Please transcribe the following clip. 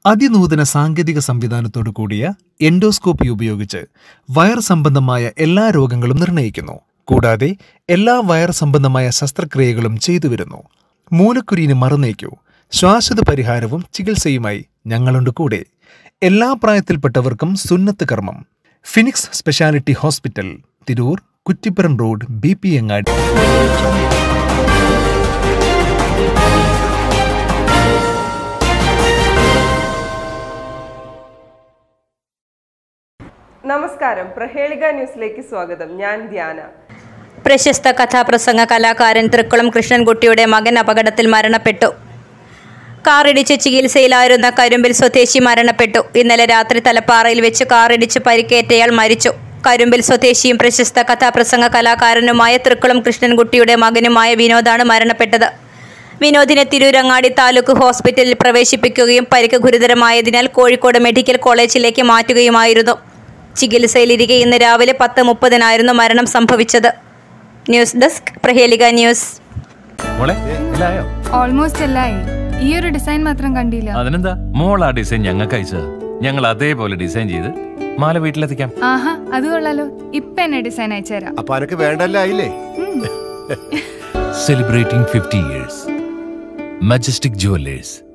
അതിനൂതന സാങ്കേതിക സംവിധാനത്തോടു കൂടിയ എൻഡോസ്കോപ്പി ഉപയോഗിച്ച് വയർ സംബന്ധമായ എല്ലാ രോഗങ്ങളും നിർണ്ണയിക്കുന്നു കൂടാതെ എല്ലാ വയർ സംബന്ധമായ ശസ്ത്രക്രിയകളും ചെയ്തുവരുന്നു മൂലക്കുരുവിന് മറുനീക്കൂ ശാശ്വത പരിഹാരവും ചികിത്സയുമായി ഞങ്ങളുണ്ട് കൂടെ എല്ലാ പ്രായത്തിൽപ്പെട്ടവർക്കും സുന്നത്ത് കർമ്മം Phoenix speciality hospital Tirur Kuttippuram road B P Angadi നമസ്കാരം പ്രഹേളിക ന്യൂസിലേക്ക് സ്വാഗതം ഞാൻ ധ്യാന പ്രശസ്ത കഥാപ്രസംഗ കലാകാരൻ തൃക്കുളം കൃഷ്ണൻകുട്ടിയുടെ മകൻ അപകടത്തിൽ മരണപ്പെട്ടു കാറിടിച്ച് ചികിത്സയിലായിരുന്ന കരുമ്പിൽ സ്വദേശി മരണപ്പെട്ടു ഇന്നലെ രാത്രി തലപ്പാറയിൽ വെച്ച് കാറിടിച്ച് പരിക്കേറ്റയാൾ മരിച്ചു കരുമ്പിൽ സ്വദേശിയും പ്രശസ്ത കഥാപ്രസംഗ കലാകാരനുമായ തൃക്കുളം കൃഷ്ണൻകുട്ടിയുടെ മകനുമായ വിനോദാണ് മരണപ്പെട്ടത് വിനോദിനെ തിരൂരങ്ങാടി താലൂക്ക് ഹോസ്പിറ്റലിൽ പ്രവേശിപ്പിക്കുകയും പരിക്ക് ഗുരുതരമായതിനാൽ കോഴിക്കോട് മെഡിക്കൽ കോളേജിലേക്ക് മാറ്റുകയുമായിരുന്നു ചികിത്സയിലിരിക്കെ ഇന്ന് രാവിലെ പത്ത് മുപ്പതിനായിരുന്നു മരണം സംഭവിച്ചത് ന്യൂസ് ഡെസ്ക് പ്രഹേലിക ന്യൂസ് മോളെ എല്ലായോ ഓൾമോസ്റ്റ് എല്ലായി ഈ ഒരു ഡിസൈൻ മാത്രം കണ്ടില്ല അതിനെന്താ മോൾ ആ ഡിസൈൻ ഞങ്ങൾക്ക് അയച്ചത് ഞങ്ങൾ അതേപോലെ ഡിസൈൻ ചെയ്ത് മാല വീട്ടിലെത്തിക്കാം ആഹാ അത് കൊള്ളാലോ ഇപ്പൊ എന്നെ ഡിസൈൻ അയച്ചുതരാം അപ്പൊ അനക്ക് വേണ്ടല്ല ആയില്ലേ celebrating fifty years majestic jewellers